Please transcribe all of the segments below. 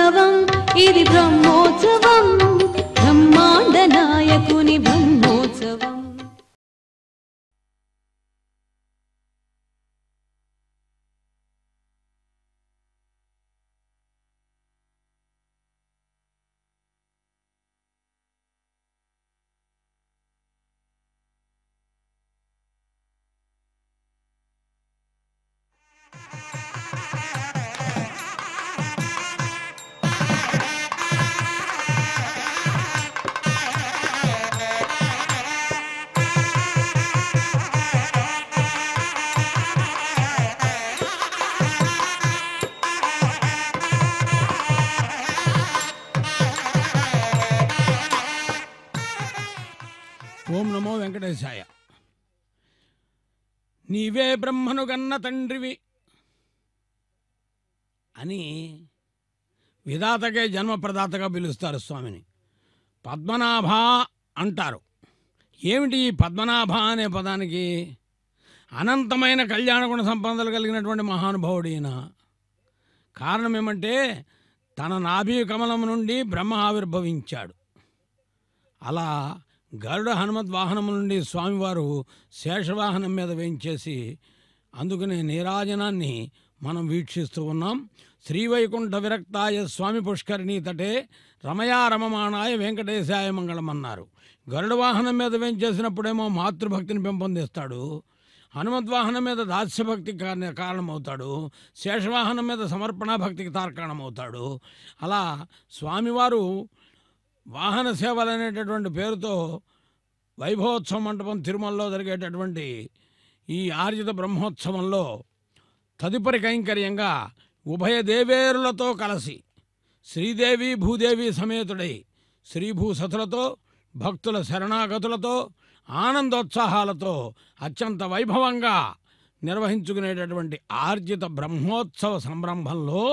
బ్రహ్మోత్సవం ఇది బ్రహ్మోత్సవం బ్రహ్మాండ నాయకుని బ్రహ్మోత్సవం ఓం నమో వెంకటేశాయ నీవే బ్రహ్మను గన్న తండ్రివి అని విధాతకే జన్మప్రదాతగా పిలుస్తారు స్వామిని పద్మనాభ అంటారు ఏమిటి ఈ పద్మనాభ అనే పదానికి అనంతమైన కళ్యాణ గుణ సంపదలు కలిగినటువంటి మహానుభావుడు ఈయన కారణం ఏమంటే తన నాభి కమలం నుండి బ్రహ్మ ఆవిర్భవించాడు అలా గరుడ హనుమద్ వాహనం నుండి స్వామివారు శేషవాహనం మీద వేయించేసి అందుకనే నీరాజనాన్ని మనం వీక్షిస్తూ ఉన్నాం శ్రీవైకుంఠ విరక్తాయ స్వామి పుష్కరిణీ తటే రమయా రమమాణాయ వెంకటేశాయ మంగళం అన్నారు గరుడ వాహనం మీద వేయించేసినప్పుడేమో మాతృభక్తిని పెంపొందిస్తాడు హనుమద్వాహనం మీద దాస్యభక్తి కారణ- కారణమవుతాడు శేషవాహనం మీద సమర్పణ భక్తికి తార్కాణమవుతాడు అలా స్వామివారు వాహన సేవలు అనేటటువంటి పేరుతో వైభవోత్సవ మంటపం తిరుమలలో జరిగేటటువంటి ఈ ఆర్జిత బ్రహ్మోత్సవంలో తదుపరి కైంకర్యంగా ఉభయ దేవేరులతో కలిసి శ్రీదేవి భూదేవి సమేతుడై శ్రీభూసతులతో భక్తుల శరణాగతులతో ఆనందోత్సాహాలతో అత్యంత వైభవంగా నిర్వహించుకునేటటువంటి ఆర్జిత బ్రహ్మోత్సవ సంరంభంలో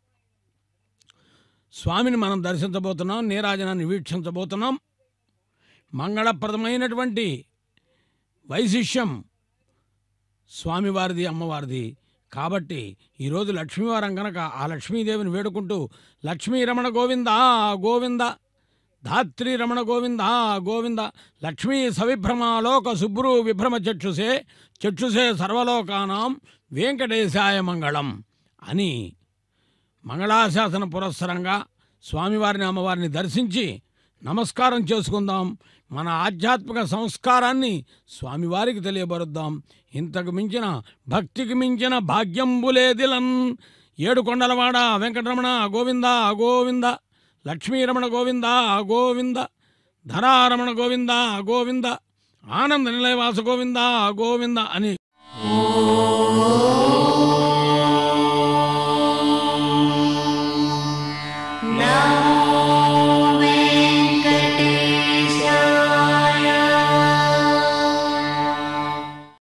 స్వామిని మనం దర్శించబోతున్నాం నీరాజనాన్ని వీక్షించబోతున్నాం మంగళప్రదమైనటువంటి వైశిష్యం స్వామివారిది అమ్మవారిది కాబట్టి ఈరోజు లక్ష్మీవారం కనుక ఆ లక్ష్మీదేవిని వేడుకుంటూ లక్ష్మీ రమణ గోవింద గోవింద ధాత్రి రమణ గోవింద గోవింద లక్ష్మీ సవిభ్రమాలోక శుభ్రు విభ్రమ చక్షుసే చక్షుసే సర్వలోకానాం వెంకటేశాయ మంగళం అని మంగళాశాసన పురస్సరంగా స్వామివారిని అమ్మవారిని దర్శించి నమస్కారం చేసుకుందాం మన ఆధ్యాత్మిక సంస్కారాన్ని స్వామివారికి తెలియబరుద్దాం ఇంతకు మించిన భక్తికి మించిన భాగ్యంబులేదిలన్ ఏడుకొండలవాడ వెంకటరమణ గోవింద గోవింద లక్ష్మీరమణ గోవింద గోవింద ధరారమణ గోవింద గోవింద ఆనంద నిలయవాస గోవింద గోవింద అని ఓం